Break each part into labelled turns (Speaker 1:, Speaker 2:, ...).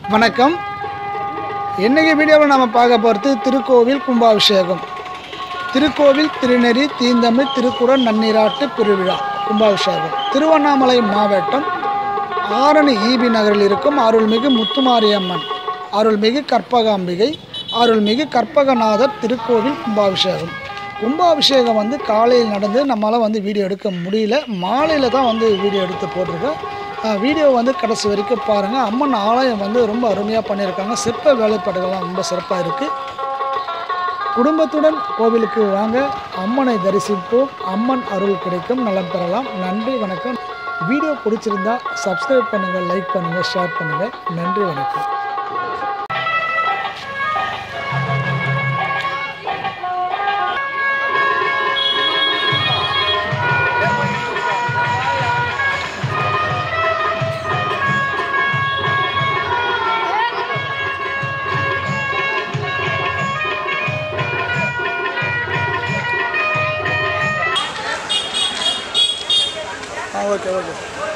Speaker 1: வணக்கம் இன்றைக்கி வீடியோவில் நம்ம பார்க்க போகிறது திருக்கோவில் கும்பாபிஷேகம் திருக்கோவில் திருநெறி தீந்தமிழ் திருக்குறள் நன்னீராட்டு பெருவிழா கும்பாபிஷேகம் திருவண்ணாமலை மாவட்டம் ஆரணி ஈபி நகரில் இருக்கும் அருள்மிகு முத்துமாரியம்மன் அருள்மிகு கற்பகாம்பிகை அருள்மிகு கற்பகநாதர் திருக்கோவில் கும்பாபிஷேகம் கும்பாபிஷேகம் வந்து காலையில் நடந்து நம்மளால் வந்து வீடியோ எடுக்க முடியல மாலையில் தான் வந்து வீடியோ எடுத்து போட்டிருக்கேன் அஹ் வீடியோ வந்து கடைசி வரைக்கும் பாருங்கள் அம்மன் ஆலயம் வந்து ரொம்ப அருமையாக பண்ணியிருக்காங்க சிற்ப வேலைப்பாடுகள்லாம் ரொம்ப சிறப்பாக இருக்குது குடும்பத்துடன் கோவிலுக்கு வாங்க அம்மனை தரிசிப்போம் அம்மன் அருள் கிடைக்கும் நலம் பெறலாம் நன்றி வணக்கம் வீடியோ பிடிச்சிருந்தா சப்ஸ்கிரைப் பண்ணுங்கள் லைக் பண்ணுங்கள் ஷேர் பண்ணுங்கள் நன்றி வணக்கம் ஆ ஓகே ஓகே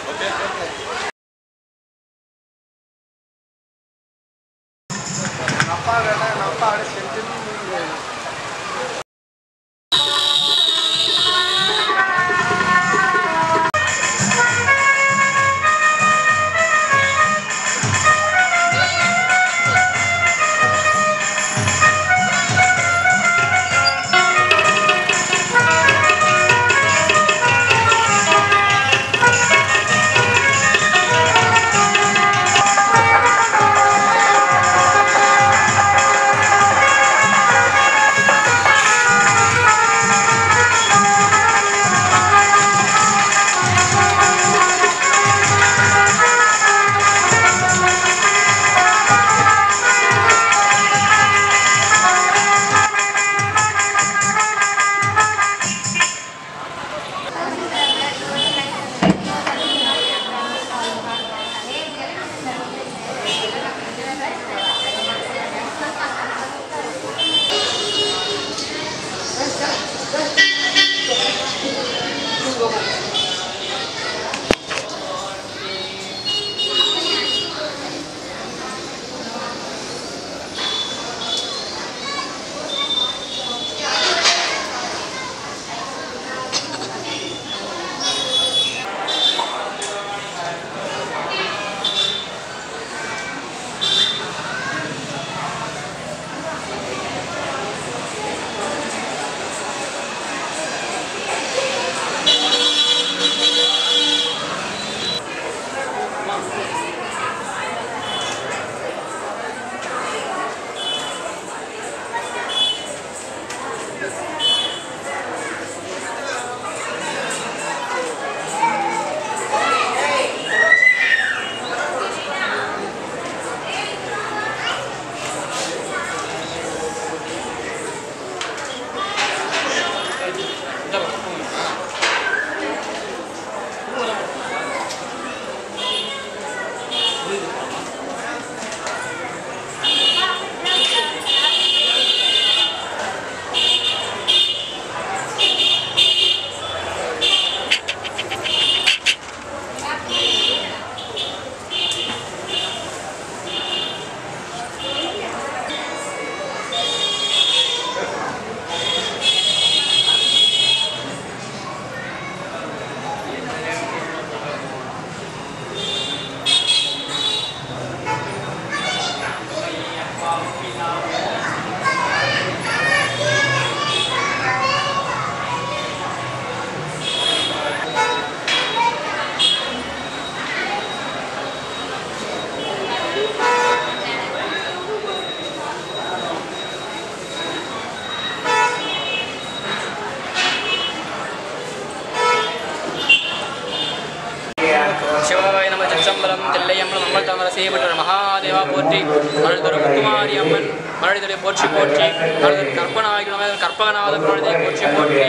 Speaker 2: சிவாய நம சச்சம்பலம் தில்லையம்பலம் அம்பல் தாமர செய்யப்பட்ட மகாதேவா போற்றி அழுதொரு முத்துமாரி அம்மன் மழை போற்றி போற்றி அழுதொரு கற்பநாயகன் கற்பகநாத குழந்தை போற்றி போற்றி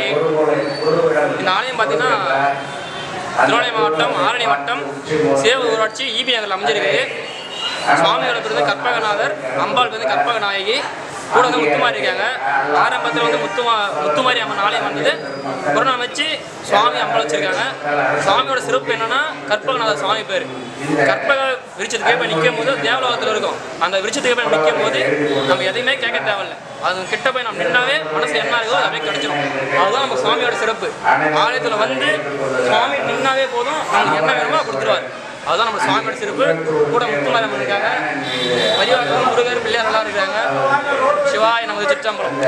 Speaker 2: இந்த ஆலயம் பார்த்தீங்கன்னா திருவண்ணாமலை மாவட்டம் ஆரணி வட்டம் சேவ ஊராட்சி ஈபி நகரில் அமைஞ்சிருக்கு சுவாமியோட பேர் வந்து கற்பகநாதர் அம்பாள் வந்து கற்பகநாயகி கூட வந்து முத்துமாரி இருக்காங்க ஆரம்பத்தில் வந்து முத்துமா முத்துமாரி அம்மன் ஆலயம் வந்தது புறணம் அமைச்சு சுவாமி அம்பலம் வச்சிருக்காங்க சுவாமியோட சிறப்பு என்னன்னா கற்பகநாத சுவாமி பேர் கற்பக விருட்சத்துக்கு போய் நிற்கும் போது தேவலோகத்தில் இருக்கும் அந்த விருட்சத்துக்கு போய் நிற்கும் போது நம்ம எதையுமே கேட்க தேவையில்ல அது கிட்ட போய் நம்ம நின்னாவே மனசு என்ன இருக்கோ அது அப்படியே கிடைச்சிடும் அதுதான் நம்ம சுவாமியோட சிறப்பு ஆலயத்தில் வந்து சுவாமி நின்னாவே போதும் நம்மளுக்கு என்ன வேணுமோ கொடுத்துருவார் அதுதான் நம்ம சுவாமியோட சிறப்பு கூட முத்துமாரம் இருக்காங்க பரிவாரம் முருகர் பிள்ளையார் எல்லாம் இருக்காங்க சிவாய நமது சிற்றம்பலம்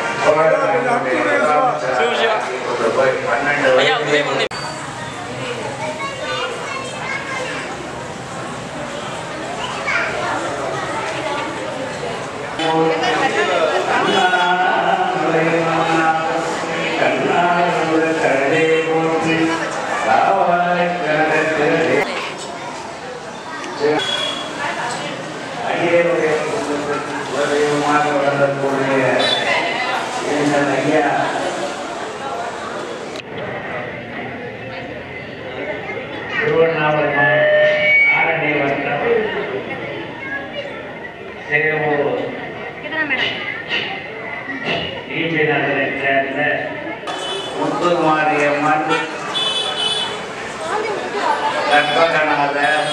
Speaker 2: சிவ சிவா ஐயா உதவி பண்ணி
Speaker 3: திருவண்ணாமலை மாவட்டம் ஆரணி வட்டம் சேவூர் ஈபி நகரைச் சேர்ந்த முத்துமாரியம்மன் கற்பகநாதர்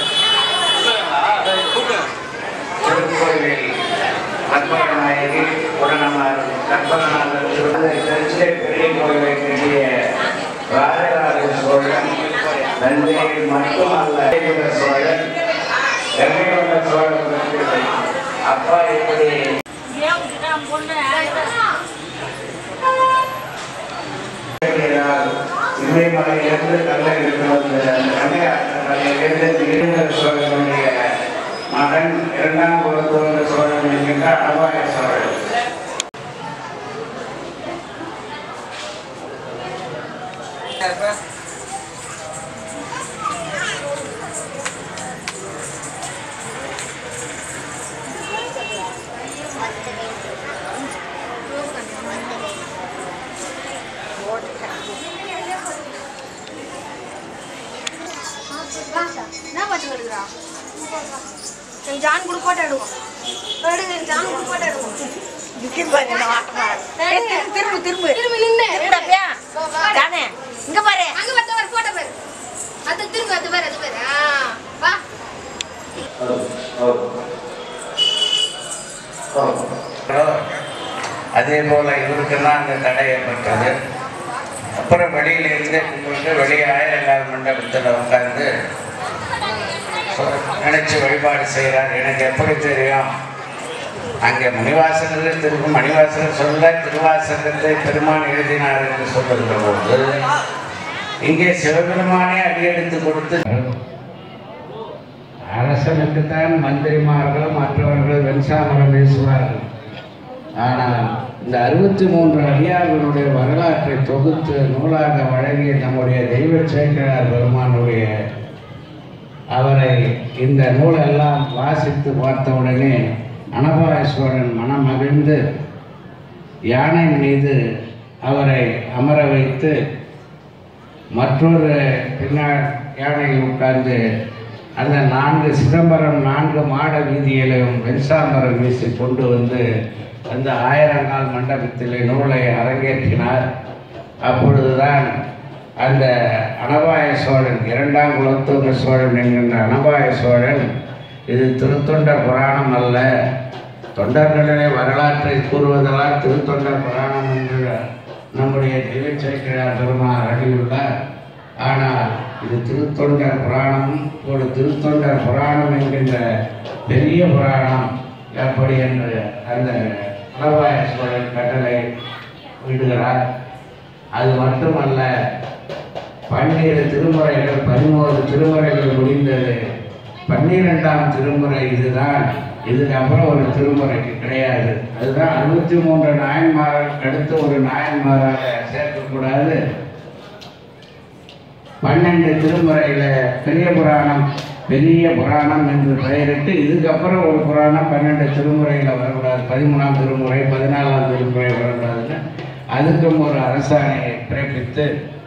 Speaker 3: திருக்கோவில் கற்பகநாயகி உடனமார் கற்பகநாதர் திருச்சி பெரிய கோவிலை கட்டிய ராஜராஜ சோழன் தஞ்சையில் மட்டுமல்ல ராஜேந்திர சோழன் கங்கைகொண்ட சோழன் அப்பா இப்படி இமயமலையிலிருந்து கல்லை எடுத்து வந்த கங்கையாற்றிலிருந்து வீரேந்திர சோழனுடைய மகன் இரண்டாம் குலத்தோன்ற சோழன் என்கின்ற அபாய சோழன்
Speaker 4: என்ன பாட்டு வருகிறா என் ஜான் கூட போட்டு ஆடுவோம் எடுங்க என் ஜான் கூட போட்டு ஆடுவோம் திரும்ப திரும்ப திரும்ப நின்னு ஜானே இங்க பாரு அங்க பார்த்து ஒரு போட்டோ பாரு அது திரும்ப அது பாரு அது பாரு ஆ, வா
Speaker 3: அதே போல இவருக்கெல்லாம் அந்த தடை ஏற்பட்டது அப்புறம் வெளியில இருந்து கும்பிட்டு வெளியே ஆயிரங்கால் மண்டபத்தில் உட்கார்ந்து நினைச்சு வழிபாடு செய்கிறார் எனக்கு எப்படி தெரியும் அங்கே மணிவாசகர் திரு மணிவாசகர் சொல்ல திருவாசகத்தை பெருமான் எழுதினார் என்று சொல்லுகிற போது இங்கே சிவபெருமானே அடியெடுத்து கொடுத்து அரசனுக்குத்தான் மந்திரிமார்களும் மற்றவர்கள் வெண்சாமரம் பேசுவார்கள் ஆனால் இந்த அறுபத்தி மூன்று அடியார்களுடைய வரலாற்றை தொகுத்து நூலாக வழங்கிய நம்முடைய தெய்வ சேக்கரார் பெருமானுடைய அவரை இந்த நூலெல்லாம் வாசித்து பார்த்தவுடனே அனபாயஸ்வரன் மனம் மகிழ்ந்து யானை மீது அவரை அமர வைத்து மற்றொரு பின்னால் யானையில் உட்கார்ந்து அந்த நான்கு சிதம்பரம் நான்கு மாட வீதியிலும் வெண்சாம்பரம் வீசி கொண்டு வந்து அந்த ஆயிரங்கால் மண்டபத்திலே நூலை அரங்கேற்றினார் அப்பொழுதுதான் அந்த அனபாய சோழன் இரண்டாம் குலத்தூர் சோழன் என்கின்ற அனபாய சோழன் இது திருத்தொண்ட புராணம் அல்ல தொண்டர்களிலே வரலாற்றை கூறுவதெல்லாம் திருத்தொண்ட புராணம் என்று நம்முடைய தெய்வச்சேக்கிழார் பெருமாள் அருளியுள்ளார் ஆனால் இது திருத்தொண்டர் புராணம் ஒரு திருத்தொண்டர் புராணம் என்கின்ற பெரிய புராணம் எப்படி என்று அந்த அனபாய சோழன் கட்டளை விடுகிறார் அது மட்டுமல்ல பன்னிரு திருமுறைகள் பதினோரு திருமுறைகள் முடிந்தது பன்னிரெண்டாம் திருமுறை இதுதான் இதுக்கப்புறம் ஒரு திருமுறைக்கு கிடையாது அதுதான் அறுபத்தி மூன்று நாயன்மார்களுக்கு அடுத்து ஒரு நாயன்மாராக சேர்க்கக்கூடாது பன்னெண்டு திருமுறையில பெரிய புராணம் பெரிய புராணம் என்று பெயரிட்டு இதுக்கப்புறம் ஒரு புராணம் பன்னெண்டு திருமுறையில் வரக்கூடாது பதிமூணாம் திருமுறை பதினாலாம் திருமுறை வரக்கூடாதுன்னு அதுக்கும் ஒரு அரசாணையை பிறப்பித்து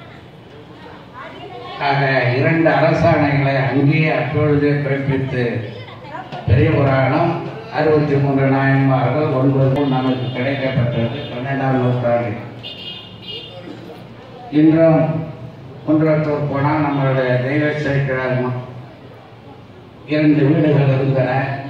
Speaker 3: ஆக இரண்டு அரசாணைகளை அங்கேயே அப்பொழுதே பிறப்பித்து பெரிய புராணம் அறுபத்தி மூன்று நாயன்மார்கள் ஒன்பது நமக்கு நமக்கு கிடைக்கப்பட்டது பன்னெண்டாம் நூற்றாண்டில் இன்றும் குன்றத்தூர் போனால் நம்மளுடைய தெய்வ சேர்க்கிறார் இரண்டு வீடுகள் இருந்தன